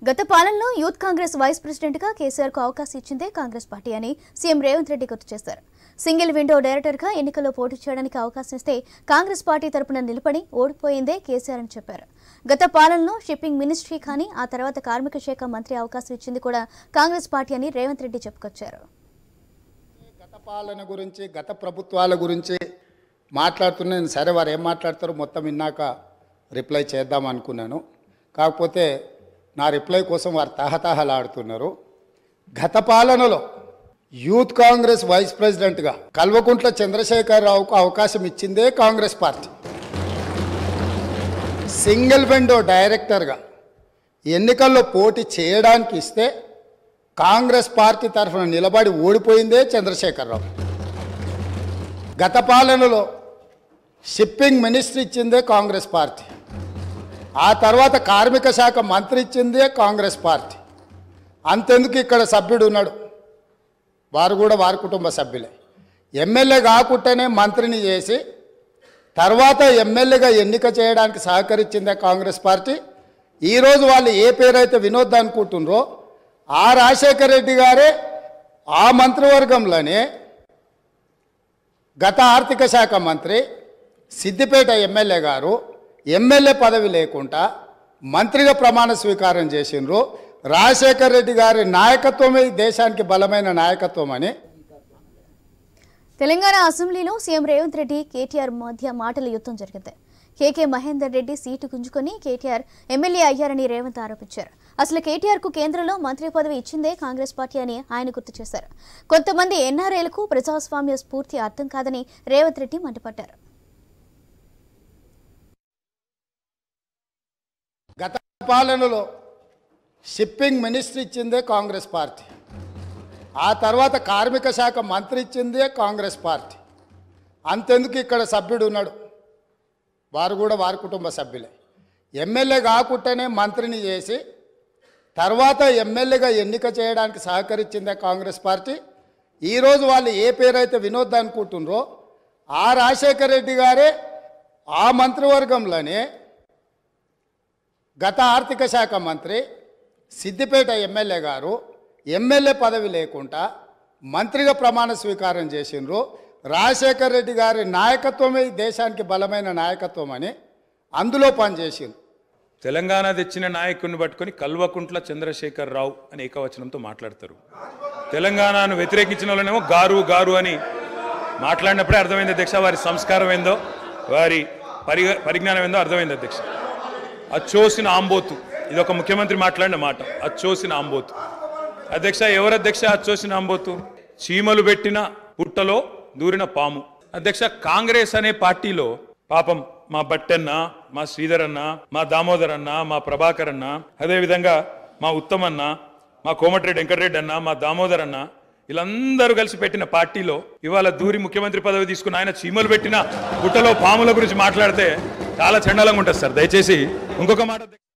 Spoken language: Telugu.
గత పాలనలో యూత్ కాంగ్రెస్ వైస్ ప్రెసిడెంట్ గా కేసీఆర్ కు అవకాశం ఇచ్చిందే కాంగ్రెస్ పార్టీ అని సీఎం రేవంత్ రెడ్డి గుర్తు చేశారు సింగిల్ విండో డైరెక్టర్ గా ఎన్నికల్లో పోటీ చేయడానికి అవకాశం ఇస్తే కాంగ్రెస్ పార్టీ తరపున నిలబడి ఓడిపోయిందే కేసీఆర్ అని చెప్పారు గత పాలనలో షిప్పింగ్ మినిస్ట్రీ కానీ ఆ తర్వాత కార్మిక శాఖ మంత్రి అవకాశం ఇచ్చింది కూడా కాంగ్రెస్ పార్టీ అని రేవంత్ రెడ్డి చెప్పుకొచ్చారు గత పాలన గురించి గత ప్రభుత్వాల గురించి మాట్లాడుతున్నాను సరే వారు ఏం మాట్లాడతారో మొత్తం విన్నాక రిప్లై చేద్దాం అనుకున్నాను కాకపోతే నా రిప్లై కోసం వారు తహతహలాడుతున్నారు గత పాలనలో యూత్ కాంగ్రెస్ వైస్ ప్రెసిడెంట్గా కల్వకుంట్ల చంద్రశేఖరరావుకు అవకాశం ఇచ్చిందే కాంగ్రెస్ పార్టీ సింగిల్ విండో డైరెక్టర్గా ఎన్నికల్లో పోటీ చేయడానికి ఇస్తే కాంగ్రెస్ పార్టీ తరఫున నిలబడి ఓడిపోయిందే చంద్రశేఖరరావు గత పాలనలో షిప్పింగ్ మినిస్ట్రీ ఇచ్చిందే కాంగ్రెస్ పార్టీ ఆ తర్వాత కార్మిక శాఖ మంత్రి ఇచ్చిందే కాంగ్రెస్ పార్టీ అంతెందుకు ఇక్కడ సభ్యుడు ఉన్నాడు వారు కూడా వారి కుటుంబ సభ్యులే ఎమ్మెల్యే కాకుండానే మంత్రిని చేసి తర్వాత ఎమ్మెల్యేగా ఎన్నిక చేయడానికి సహకరించిందే కాంగ్రెస్ పార్టీ ఈరోజు వాళ్ళు ఏ పేరైతే వినోద్ అనుకుంటున్నారో ఆ రాజశేఖర రెడ్డి గారే ఆ మంత్రివర్గంలోనే గత ఆర్థిక శాఖ మంత్రి సిద్దిపేట ఎమ్మెల్యే గారు ఎమ్మెల్యే పదవి లేకుండా మంత్రిగా ప్రమాణ స్వీకారం చేసిండ్రు రాజశేఖర రెడ్డి గారి నాయకత్వమే ఈ దేశానికి బలమైన నాయకత్వం అని తెలంగాణ అసెంబ్లీలో సీఎం రేవంత్ రెడ్డి కేటీఆర్ మధ్య మాటల యుద్ధం జరిగింది కేకే మహేందర్ రెడ్డి సీటు గుంజుకొని కేటీఆర్ ఎమ్మెల్యే అయ్యారని రేవంత్ ఆరోపించారు అసలు కేటీఆర్ కు కేంద్రంలో మంత్రి పదవి ఇచ్చిందే కాంగ్రెస్ పార్టీ అని ఆయన గుర్తు చేశారు కొంతమంది ఎన్ఆర్ఐలకు ప్రజాస్వామ్య స్ఫూర్తి అర్థం కాదని రేవంత్ రెడ్డి మండిపడ్డారు గత పాలనలో షిప్పింగ్ మినిస్ట్రీ ఇచ్చిందే కాంగ్రెస్ పార్టీ ఆ తర్వాత కార్మిక శాఖ మంత్రి ఇచ్చిందే కాంగ్రెస్ పార్టీ అంతెందుకు ఇక్కడ సభ్యుడు ఉన్నాడు వారు కూడా వారి కుటుంబ సభ్యులే ఎమ్మెల్యే కాకుండానే మంత్రిని చేసి తర్వాత ఎమ్మెల్యేగా ఎన్నిక చేయడానికి సహకరించిందే కాంగ్రెస్ పార్టీ ఈరోజు వాళ్ళు ఏ పేరైతే వినోద్ అనుకుంటున్నారో ఆ రాజశేఖర రెడ్డి గారే ఆ మంత్రివర్గంలోనే గత ఆర్థిక శాఖ మంత్రి సిద్దిపేట ఎమ్మెల్యే గారు ఎమ్మెల్యే పదవి లేకుండా మంత్రిగా ప్రమాణ స్వీకారం చేసిండ్రు రాజశేఖర రెడ్డి గారి నాయకత్వమే ఈ దేశానికి బలమైన నాయకత్వం అని అందులో పనిచేసిండ్రు తెలంగాణ తెచ్చిన నాయకుడిని పట్టుకొని కల్వకుంట్ల చంద్రశేఖర్ రావు అని ఏకవచనంతో మాట్లాడతారు తెలంగాణను వ్యతిరేకించిన వాళ్ళనేమో గారు గారు అని మాట్లాడినప్పుడే అర్థమైంది అధ్యక్ష వారి సంస్కారం ఏందో వారి పరి పరిజ్ఞానం ఏందో అర్థమైంది అధ్యక్ష అచ్చోసిన ఆంబోతు ఇది ఒక ముఖ్యమంత్రి మాట్లాడిన మాట అచ్చోసిన ఆంబోతు అధ్యక్ష ఎవరు అధ్యక్ష అచ్చోసిన ఆంబోతు చీమలు పెట్టిన పుట్టలో దూరిన పాము అధ్యక్ష కాంగ్రెస్ అనే పార్టీలో పాపం మా బట్టన్న మా శ్రీధర్ అన్న మా దామోదర్ అన్న మా ప్రభాకర్ అన్న అదేవిధంగా మా ఉత్తమన్న మా కోమటిరెడ్డి వెంకటరెడ్డి అన్న మా దామోదర్ అన్న వీళ్ళందరూ కలిసి పెట్టిన పార్టీలో ఇవాళ దూరి ముఖ్యమంత్రి పదవి తీసుకుని ఆయన చీమలు పెట్టిన పుట్టలో పాముల గురించి మాట్లాడితే చాలా చండాలంగా ఉంటుంది సార్ దయచేసి ఇంకొక మాట